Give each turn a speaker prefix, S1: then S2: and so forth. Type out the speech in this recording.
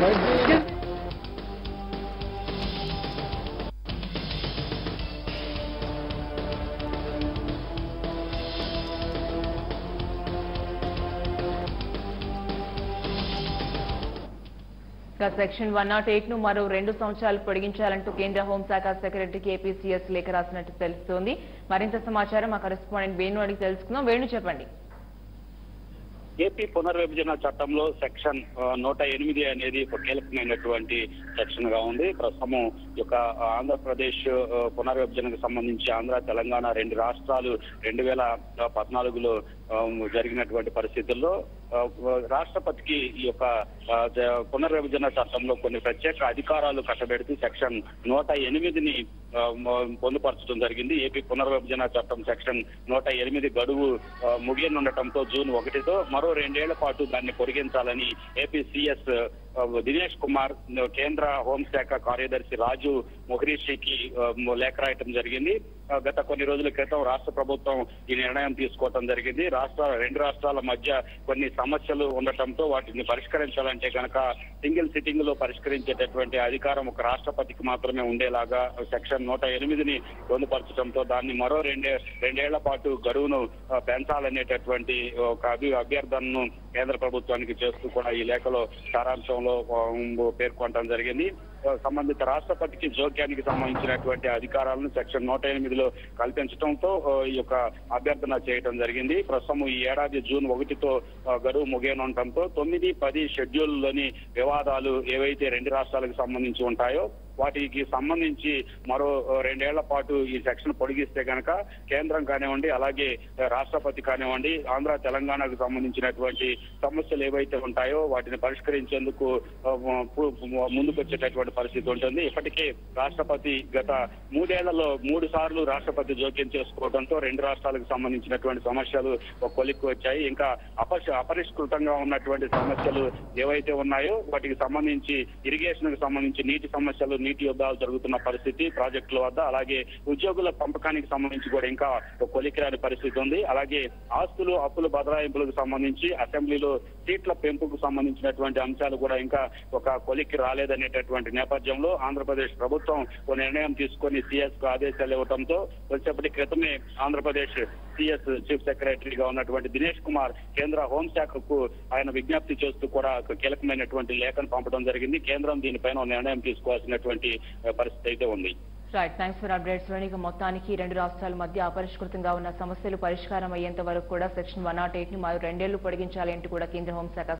S1: ఇక section one not eight ను మరో రెండు సంవత్సరాలు పొడిగించాలంటూ కేంద్ర హోంశాఖ సెక్రటరీకి ఏపీసీఎస్ లేఖ రాసినట్టు తెలుస్తోంది మరింత సమాచారం మా కరెస్పాండెంట్ వేణు అడిగి తెలుసుకుందాం వేణు చెప్పండి
S2: ఏపీ పునర్విభజన చట్టంలో సెక్షన్ ఆ, నూట ఎనిమిది అనేది ఒక కీలకమైనటువంటి సెక్షన్ గా ఉంది ప్రస్తుతం ఈ యొక్క ఆంధ్రప్రదేశ్ ఆ, పునర్విభజనకు సంబంధించి ఆంధ్ర తెలంగాణ రెండు రాష్ట్రాలు రెండు వేల పద్నాలుగులో ఆ, జరిగినటువంటి పరిస్థితుల్లో ఆ, రాష్ట్రపతికి ఈ యొక్క ఆ, జ- పునర్విభజన చట్టంలో కొన్ని ప్రత్యేక అధికారాలు కట్టబెడుతూ సెక్షన్ నూట ఎనిమిదిని ఆ, మ- పొందుపరచడం జరిగింది ఏపీ పునర్విభజన చట్టం సెక్షన్ నూట ఎనిమిది గడువు ఆ, ముగియనుండటంతో జూన్ ఒకటితో మరో రెండేళ్ల పాటు దాన్ని పొడిగించాలని ఏపీ సిఎస్ దినేష్ కుమార్ ఆ, కేంద్ర హోంశాఖ కార్యదర్శి రాజు మొహరీషికి ఆ, లేఖ రాయటం జరిగింది ఆ, గత కొన్ని రోజుల క్రితం రాష్ట్ర ప్రభుత్వం ఈ నిర్ణయం తీసుకోవటం జరిగింది రాష్ట్ర రెండు రాష్ట్రాల మధ్య కొన్ని సమస్యలు ఉండటంతో వాటిని పరిష్కరించాలంటే కనుక సింగిల్ సిట్టింగ్ లో పరిష్కరించేటటువంటి అధికారం ఒక రాష్ట్రపతికి మాత్రమే ఉండేలాగా సెక్షన్ నూట ఎనిమిదిని పొందుపరచడంతో దాన్ని మరో రెండే రెండేళ్ల పాటు గడువును ఆ, పెంచాలనేటటువంటి ఒక అభి అభ్యర్థనను కేంద్ర ప్రభుత్వానికి చేస్తూ కూడా ఈ లేఖలో సారాంశంలో ఆ, పేర్కొనడం జరిగింది ఆ, సంబంధిత రాష్ట్రపతికి జోక్యానికి సంబంధించినటువంటి అధికారాలను సెక్షన్ నూట ఎనిమిదిలో కల్పించడంతో ఆ, ఈ యొక్క అభ్యర్థన చేయడం జరిగింది ప్రస్తుతం ఈ ఏడాది జూన్ ఒకటితో ఆ, గడువు ముగియనుండటంతో తొమ్మిది పది షెడ్యూల్లోని వివాదాలు ఏవైతే రెండు రాష్ట్రాలకు సంబంధించి ఉంటాయో వాటికి సంబంధించి మరో ఆ, రెండేళ్ల పాటు ఈ సెక్షన్ పొడిగిస్తే కనుక కేంద్రం కానివ్వండి అలాగే ఆ, రాష్ట్రపతి కానివ్వండి ఆంధ్ర తెలంగాణకు సంబంధించినటువంటి సమస్యలు ఏవైతే ఉంటాయో వాటిని పరిష్కరించేందుకు ఆ, పు- ముందుకు వచ్చేటటువంటి పరిస్థితి ఉంటుంది ఇప్పటికే రాష్ట్రపతి గత మూడేళ్లలో మూడు సార్లు రాష్ట్రపతి జోక్యం చేసుకోవడంతో రెండు రాష్ట్రాలకు సంబంధించినటువంటి సమస్యలు ఒక కొలిక్కి వచ్చాయి ఇంకా అపరిష అపరిష్కృతంగా ఉన్నటువంటి సమస్యలు ఏవైతే ఉన్నాయో వాటికి సంబంధించి ఇరిగేషన్ కు సంబంధించి నీటి సమస్యలు నీటి యుద్ధాలు జరుగుతున్న పరిస్థితి ప్రాజెక్టుల వద్ద అలాగే ఉద్యోగుల పంపకానికి సంబంధించి కూడా ఇంకా ఒక కొలికి రాని పరిస్థితి ఉంది అలాగే ఆస్తులు అప్పులు బదలాయింపులకు సంబంధించి అసెంబ్లీలో సీట్ల పెంపుకు సంబంధించినటువంటి అంశాలు కూడా ఇంకా ఒక కొలిక్కి రాలేదనేటటువంటి నేపథ్యంలో ఆంధ్రప్రదేశ్ ప్రభుత్వం ఒక నిర్ణయం తీసుకొని సిఎస్ కు ఆదేశాలు ఇవ్వడంతో వచ్చేప్పటి క్రితమే ఆంధ్రప్రదేశ్ సిఎస్ చీఫ్ సెక్రటరీగా ఉన్నటువంటి దినేష్ కుమార్ కేంద్ర హోంశాఖకు ఆయన విజ్ఞప్తి చేస్తూ కూడా ఒక కీలకమైనటువంటి లేఖను పంపడం జరిగింది కేంద్రం దీనిపైన ఒక నిర్ణయం తీసుకోవాల్సినటువంటి ఆ, పరిస్థితి అయితే ఉంది
S1: right thanks for updates Venika మొత్తానికి రెండు రాష్ట్రాల మధ్య అపరిష్కృతంగా ఉన్న సమస్యలు పరిష్కారం అయ్యేంత వరకు కూడా సెక్షన్ వన్ నాట్ ఎయిట్ ని మరో రెండేళ్లు పొడిగించాలి అంటూ కూడా కేంద్ర హోంశాఖ